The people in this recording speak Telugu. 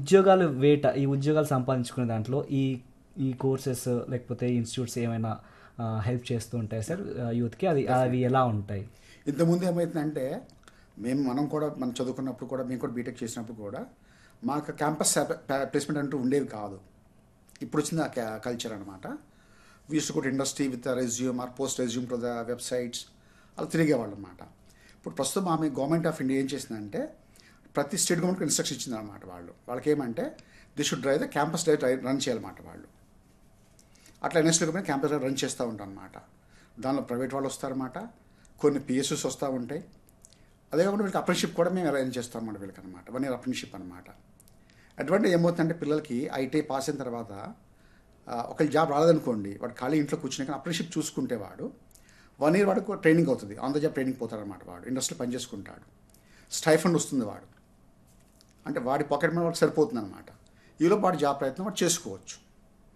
ఉద్యోగాలు వేట ఈ ఉద్యోగాలు సంపాదించుకునే దాంట్లో ఈ ఈ కోర్సెస్ లేకపోతే ఇన్స్టిట్యూట్స్ ఏమైనా హెల్ప్ చేస్తూ ఉంటాయి సార్ యూత్కి అది అవి ఎలా ఉంటాయి ఇంతకుముందు ఏమవుతుందంటే మేము మనం కూడా మనం చదువుకున్నప్పుడు కూడా మేము కూడా బీటెక్ చేసినప్పుడు కూడా మాకు క్యాంపస్ ప్లేస్మెంట్ అంటూ ఉండేవి కాదు ఇప్పుడు వచ్చింది ఆ కల్చర్ అనమాట వీస్ కూడా industry with resume or post resume to the websites అలా తిరిగేవాళ్ళు అనమాట ఇప్పుడు ప్రస్తుతం ఆమె గవర్నమెంట్ ఆఫ్ ఇండియా ఏం చేసిందంటే ప్రతి స్టేట్ గవర్నమెంట్ ఇన్స్ట్రక్షన్ ఇచ్చింది అనమాట వాళ్ళు వాళ్ళకి ఏమంటే they should drive the campus drive run చేయాలన్నమాట వాళ్ళు అట్లా ఎన్ఎస్లో కూడా క్యాంపస్ రన్ చేస్తూ ఉంటాం అనమాట దానిలో ప్రైవేట్ వాళ్ళు వస్తారన్నమాట కొన్ని పిఎస్ఎస్ వస్తూ ఉంటాయి అదే కాకుండా వీళ్ళకి అప్రెంటిషిప్ కూడా మేము అరేంజ్ చేస్తాం అన్నమాట వీళ్ళకి అనమాట వన్ ఇయర్ అప్రెంటిషిప్ అనమాట అటువంటి ఏమవుతుందంటే పిల్లలకి ఐటీ పాస్ అయిన తర్వాత ఒకళ్ళు జాబ్ రాలేదనుకోండి వాడు ఖాళీ ఇంట్లో కూర్చుని కానీ అప్రెంటిషిప్ చూసుకుంటే వాడు వన్ ఇయర్ వాడికి ట్రైనింగ్ అవుతుంది ఆన్ ద జాబ్ ట్రైనింగ్ పోతాడనమాట వాడు ఇండస్ట్రీలో పనిచేసుకుంటాడు స్టైఫండ్ వస్తుంది వాడు అంటే వాడి పాకెట్ మనీ వాడికి సరిపోతుంది అనమాట ఈలో వాడి జాబ్ ప్రయత్నం వాడు చేసుకోవచ్చు